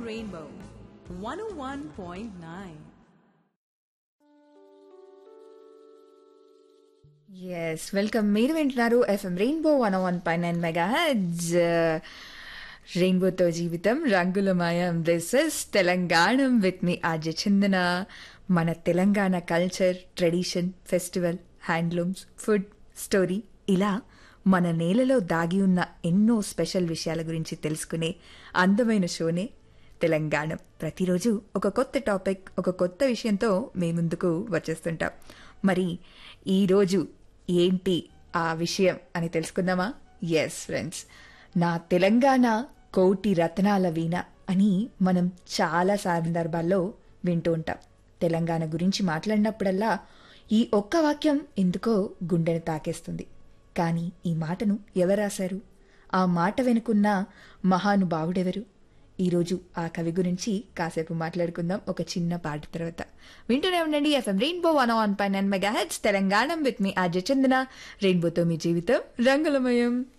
Rainbow 101.9. Yes welcome మీరు వింటున్నారు FM Rainbow one one పై నైన్ మెగా హెడ్జ్ రెయిన్బోతో జీవితం రంగుల మాయం దిస్ ఇస్ తెలంగాణ విత్ మీ ఆర్జ చందన మన Telangana culture tradition festival handlooms food story ఇలా మన నేలలో దాగి ఉన్న ఎన్నో స్పెషల్ విషయాల గురించి తెలుసుకునే అందమైన షోనే తెలంగాణ ప్రతిరోజు ఒక కొత్త టాపిక్ ఒక కొత్త విషయంతో మీ ముందుకు వచ్చేస్తుంటాం మరి ఈరోజు ఏంటి ఆ విషయం అని తెలుసుకుందామా ఎస్ ఫ్రెండ్స్ నా తెలంగాణ కోటి రత్నాల వీణ అని మనం చాలా సందర్భాల్లో వింటూ ఉంటాం తెలంగాణ గురించి మాట్లాడినప్పుడల్లా ఈ ఒక్క వాక్యం ఎందుకో గుండెను తాకేస్తుంది కానీ ఈ మాటను ఎవరు రాశారు ఆ మాట వెనుకున్న మహానుభావుడెవరు ఈరోజు ఆ కవి గురించి కాసేపు మాట్లాడుకుందాం ఒక చిన్న పాట తర్వాత వింటూనే ఉండండి ఎఫ్ఎం రెయిన్బో వన్ వన్ పై nine mega hertz Telangana with మీ ఆర్జ చందన రెయిన్బోతో మీ జీవితం రంగులమయం